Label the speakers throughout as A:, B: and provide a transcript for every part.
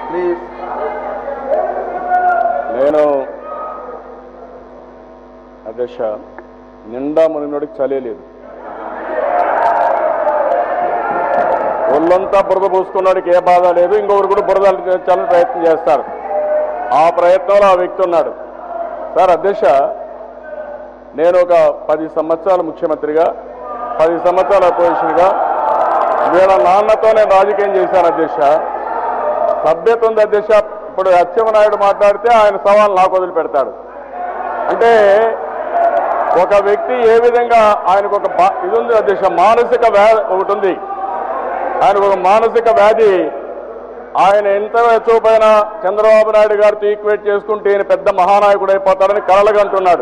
A: please
B: నేను అధ్యక్ష నిండా మునిగినోడికి చలేదు ఒళ్ళంతా బురద పూసుకున్నాడికి ఏ బాధ లేదు ఇంకొకరు కూడా బురద అల్లించాలని ప్రయత్నం చేస్తారు ఆ ప్రయత్నంలో ఆ వ్యక్తి ఉన్నాడు సార్ అధ్యక్ష నేను ఒక పది సంవత్సరాల ముఖ్యమంత్రిగా పది సంవత్సరాల అపోజిషన్గా వీళ్ళ నాన్నతో నేను రాజకీయం చేశాను అధ్యక్ష సభ్యత ఉంది అధ్యక్ష ఇప్పుడు అచ్చెన్నాయుడు మాట్లాడితే ఆయన సవాల్ నాకు వదిలిపెడతాడు అంటే ఒక వ్యక్తి ఏ విధంగా ఆయనకు ఒక బా- ఇది ఉంది అధ్యక్ష మానసిక వ్యాధి ఒకటి ఉంది ఆయనకు ఒక మానసిక వ్యాధి ఆయన ఎంత చూపైన చంద్రబాబు నాయుడు గారితో ఈక్వేట్ చేసుకుంటే ఈయన పెద్ద మహానాయకుడు అయిపోతాడని కలలుగంటున్నాడు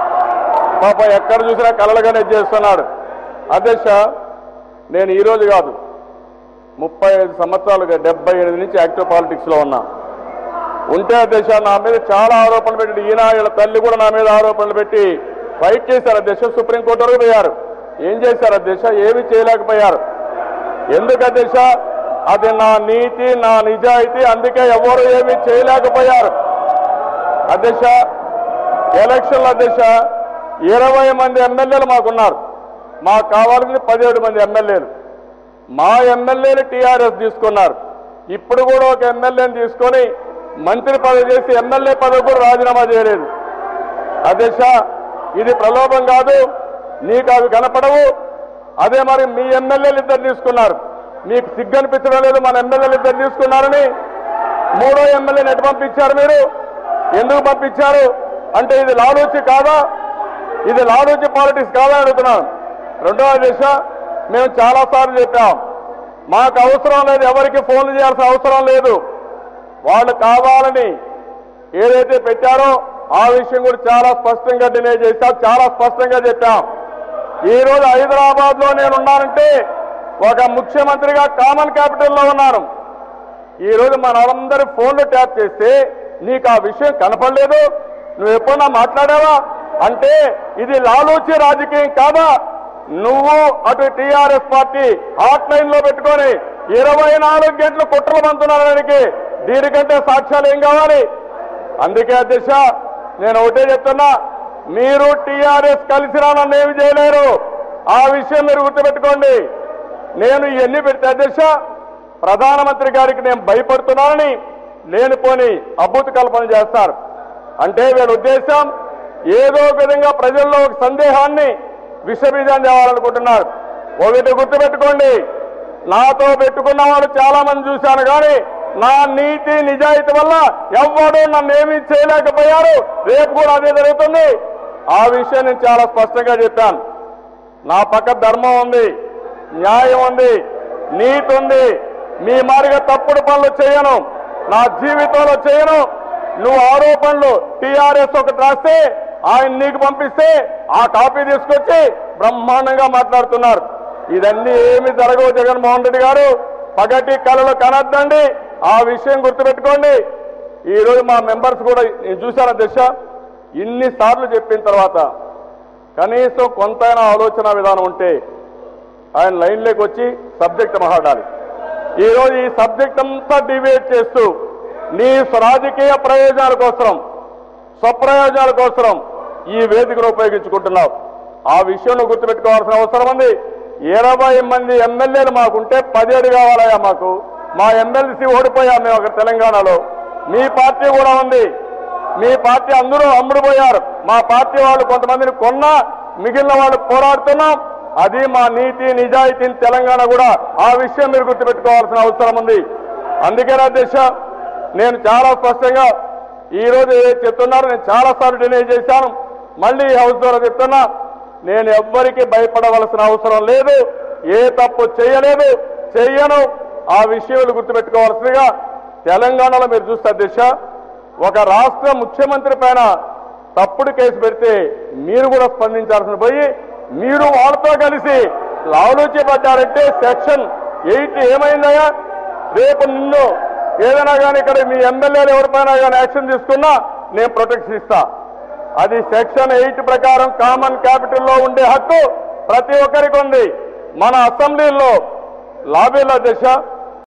B: పాప ఎక్కడ చూసినా కలలుగానే చేస్తున్నాడు అధ్యక్ష నేను ఈ రోజు కాదు ముప్పై ఐదు సంవత్సరాలుగా డెబ్బై ఎనిమిది నుంచి యాక్టివ్ పాలిటిక్స్ లో ఉన్నా ఉంటే అధ్యక్ష నా మీద చాలా ఆరోపణలు పెట్టి ఈయన వీళ్ళ తల్లి కూడా నా మీద ఆరోపణలు పెట్టి ఫైట్ చేశారు అధ్యక్ష సుప్రీంకోర్టు వరకు పోయారు ఏం చేశారు అధ్యక్ష ఏమీ చేయలేకపోయారు ఎందుకు అధ్యక్ష అది నా నీతి నా నిజాయితీ అందుకే ఎవరు ఏమీ చేయలేకపోయారు అధ్యక్ష ఎలక్షన్ల అధ్యక్ష ఇరవై మంది ఎమ్మెల్యేలు మాకున్నారు మాకు కావాల్సింది పదిహేడు మంది ఎమ్మెల్యేలు మా ఎమ్మెల్యేలు టీఆర్ఎస్ తీసుకున్నారు ఇప్పుడు కూడా ఒక ఎమ్మెల్యేని తీసుకొని మంత్రి పదవి చేసి ఎమ్మెల్యే పదవి కూడా రాజీనామా చేయలేదు అధ్యక్ష ఇది ప్రలోభం కాదు నీకు అవి కనపడవు అదే మరి మీ ఎమ్మెల్యేలు ఇద్దరు తీసుకున్నారు మీకు సిగ్గు అనిపించడం లేదు మన ఎమ్మెల్యేలు ఇద్దరు తీసుకున్నారని మూడో ఎమ్మెల్యేని ఎటు పంపించారు మీరు ఎందుకు పంపించారు అంటే ఇది లాలూచి కాదా ఇది లాలూచి పాలిటిక్స్ కాదా అని అడుగుతున్నాను రెండవ దిశ మేము చాలా సార్లు చెప్పాం మాకు అవసరం లేదు ఎవరికి ఫోన్లు చేయాల్సిన అవసరం లేదు వాళ్ళు కావాలని ఏదైతే పెట్టారో ఆ విషయం కూడా చాలా స్పష్టంగా డినే చేశాం చాలా స్పష్టంగా చెప్పాం ఈ రోజు హైదరాబాద్ లో నేను ఉన్నానంటే ఒక ముఖ్యమంత్రిగా కామన్ క్యాపిటల్లో ఉన్నాను ఈ రోజు మనందరి ఫోన్లు ట్యాప్ చేస్తే నీకు ఆ విషయం కనపడలేదు నువ్వు ఎప్పుడన్నా మాట్లాడావా అంటే ఇది లాలూచి రాజకీయం కాదా నువ్వు అటు టీఆర్ఎస్ పార్టీ హాట్ లైన్ లో పెట్టుకొని ఇరవై నాలుగు గంటలు కుట్రలు పంతున్నానికి దీనికంటే సాక్ష్యాలు ఏం కావాలి అందుకే అధ్యక్ష నేను ఒకటే చెప్తున్నా మీరు టీఆర్ఎస్ కలిసినా నన్ను ఏమి చేయలేరు ఆ విషయం మీరు గుర్తుపెట్టుకోండి నేను ఇవన్నీ పెడితే అధ్యక్ష ప్రధానమంత్రి గారికి నేను భయపడుతున్నానని లేనిపోని అద్భుత కల్పన చేస్తారు అంటే వీళ్ళ ఉద్దేశం ఏదో ఒక విధంగా ప్రజల్లో ఒక సందేహాన్ని విషబీజం చేయాలనుకుంటున్నారు ఒకటి గుర్తుపెట్టుకోండి నాతో పెట్టుకున్న వాళ్ళు చాలా మంది చూశాను కానీ నా నీతి నిజాయితీ వల్ల ఎవ్వడూ నన్ను ఏమీ చేయలేకపోయారు రేపు కూడా అదే జరుగుతుంది ఆ విషయం నేను చాలా స్పష్టంగా చెప్పాను నా పక్క ధర్మం ఉంది న్యాయం ఉంది నీతి ఉంది మీ మారిగా తప్పుడు పనులు చేయను నా జీవితంలో చేయను నువ్వు ఆరోపణలు టీఆర్ఎస్ ఒకటి రాస్తే ఆయన నీకు పంపిస్తే ఆ కాపీ తీసుకొచ్చి బ్రహ్మాండంగా మాట్లాడుతున్నారు ఇదన్నీ ఏమి జరగవు జగన్మోహన్ రెడ్డి గారు పగటి కళలు కనద్దండి ఆ విషయం గుర్తుపెట్టుకోండి ఈ రోజు మా మెంబర్స్ కూడా నేను చూశాను దశ ఇన్నిసార్లు చెప్పిన తర్వాత కనీసం కొంతైనా ఆలోచన విధానం ఉంటే ఆయన లైన్లోకి వచ్చి సబ్జెక్ట్ మాట్లాడాలి ఈరోజు ఈ సబ్జెక్ట్ అంతా డిబేట్ చేస్తూ నీ రాజకీయ ప్రయోజనాల కోసం స్వప్రయోజనాల కోసం ఈ వేదికను ఉపయోగించుకుంటున్నావు ఆ విషయంలో గుర్తుపెట్టుకోవాల్సిన అవసరం ఉంది ఇరవై మంది ఎమ్మెల్యేలు మాకుంటే పదిహేడు కావాలయా మాకు మా ఎమ్మెల్సీ ఓడిపోయాం మేము అక్కడ తెలంగాణలో మీ పార్టీ కూడా ఉంది మీ పార్టీ అందరూ అమ్ముడు పోయారు మా పార్టీ వాళ్ళు కొంతమందిని కొన్నా మిగిలిన వాళ్ళు పోరాడుతున్నాం అది మా నీతి నిజాయితీని తెలంగాణ కూడా ఆ విషయం మీరు గుర్తుపెట్టుకోవాల్సిన అవసరం ఉంది అందుకే నా దేశ నేను చాలా స్పష్టంగా ఈ రోజు ఏదైతే చెప్తున్నారో నేను చాలా సార్లు డినే చేశాను మళ్ళీ ఈ హౌస్ ద్వారా చెప్తున్నా నేను ఎవ్వరికి భయపడవలసిన అవసరం లేదు ఏ తప్పు చేయలేదు చెయ్యను ఆ విషయాలు గుర్తుపెట్టుకోవాల్సిందిగా తెలంగాణలో మీరు చూస్తే దిశ ఒక రాష్ట్ర ముఖ్యమంత్రి పైన తప్పుడు కేసు పెడితే మీరు కూడా స్పందించాల్సిన పోయి మీరు వాళ్ళతో కలిసి లాలోచి పడ్డారంటే సెక్షన్ ఎయిట్ ఏమైందయ్యా రేపు నిన్ను ఏదైనా కానీ ఇక్కడ మీ ఎమ్మెల్యేలు ఎవరిపైనా కానీ యాక్షన్ తీసుకున్నా నేను ప్రొటెక్షన్ ఇస్తా అది సెక్షన్ ఎయిట్ ప్రకారం కామన్ క్యాపిటల్లో ఉండే హక్కు ప్రతి ఒక్కరికి ఉంది మన అసెంబ్లీలో లాబీల దిశ